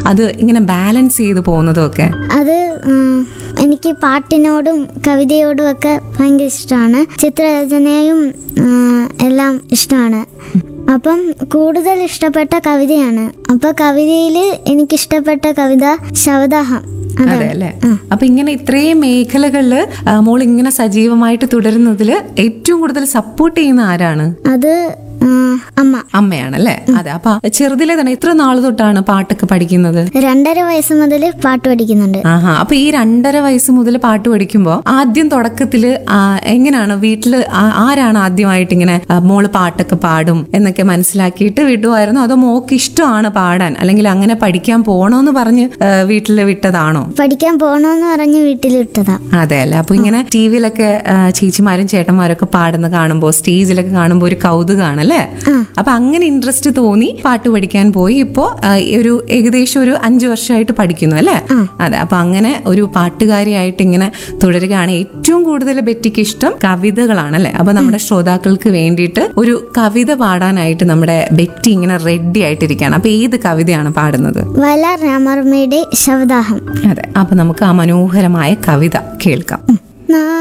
അത് ഇങ്ങനെ ബാലൻസ് ചെയ്ത് പോകുന്നതും ഒക്കെ അത് ഉം, എനിക്ക് പാട്ടിനോടും കവിതയോടും ഒക്കെ ഭയങ്കര ഇഷ്ടമാണ് ചിത്രരചനയും ഉം, എല്ലാം ഇഷ്ടമാണ് അപ്പം കൂടുതൽ ഇഷ്ടപ്പെട്ട കവിതയാണ് അപ്പൊ കവിതയിൽ എനിക്കിഷ്ടപ്പെട്ട കവിത ശവദാഹം അതെ അതാണ് അല്ലേ അപ്പൊ ഇങ്ങനെ ഇത്രയും മേഖലകളില് ആ, മോൾ ഇങ്ങനെ സജീവമായിട്ട് തുടരുന്നതില് ഏറ്റവും കൂടുതൽ സപ്പോർട്ട് ചെയ്യുന്ന ആരാണ് അത് ഉം, അമ്മ അമ്മയാണല്ലേ അതെ അപ്പൊ ചെറുതിലെ തന്നെ എത്ര നാൾ തൊട്ടാണ് പാട്ടൊക്കെ പഠിക്കുന്നത് രണ്ടര വയസ്സ് മുതൽ പാട്ട് പഠിക്കുന്നുണ്ട് ആഹാ അപ്പൊ ഈ രണ്ടര വയസ്സ് മുതൽ പാട്ട് പഠിക്കുമ്പോ ആദ്യം തുടക്കത്തില് ആ, എങ്ങനെയാണ് വീട്ടില് ആ- ആരാണ് ആദ്യമായിട്ട് ഇങ്ങനെ ആ, മോള് പാട്ടൊക്കെ പാടും എന്നൊക്കെ മനസ്സിലാക്കിയിട്ട് വിടുമായിരുന്നു അതോ മോക്ക് ഇഷ്ടമാണ് പാടാൻ അല്ലെങ്കിൽ അങ്ങനെ പഠിക്കാൻ പോണോന്ന് പറഞ്ഞ് ആ, വീട്ടില് വിട്ടതാണോ പഠിക്കാൻ പോകണമെന്ന് പറഞ്ഞ് വീട്ടിൽ വിട്ടതാ അതെ അല്ലേ അപ്പൊ ഇങ്ങനെ ടി വിയിലൊക്കെ ചേച്ചിമാരും ചേട്ടന്മാരും ഒക്കെ പാടുന്ന കാണുമ്പോ സ്റ്റേജിലൊക്കെ കാണുമ്പോ ഒരു കൗതുകമാണ് അല്ലേ അപ്പൊ അങ്ങനെ ഇൻട്രസ്റ്റ് തോന്നി പാട്ട് പഠിക്കാൻ പോയി ഇപ്പോ ആ, ഒരു ഏകദേശം ഒരു അഞ്ചു വർഷമായിട്ട് പഠിക്കുന്നു അല്ലേ അതെ അപ്പൊ അങ്ങനെ ഒരു പാട്ടുകാരിയായിട്ട് ഇങ്ങനെ തുടരുകയാണ് ഏറ്റവും കൂടുതൽ ബെറ്റിക്ക് ഇഷ്ടം കവിതകളാണ് അല്ലേ അപ്പൊ നമ്മുടെ ശ്രോതാക്കൾക്ക് വേണ്ടിയിട്ട് ഒരു കവിത പാടാനായിട്ട് നമ്മുടെ ബെറ്റി ഇങ്ങനെ റെഡി ആയിട്ടിരിക്കുകയാണ് അപ്പൊ ഏത് കവിതയാണ് പാടുന്നത് വയലാർ രാമവർമ്മയുടെ ശവദാഹം അതെ അപ്പൊ നമുക്ക് ആ മനോഹരമായ കവിത കേൾക്കാം നാ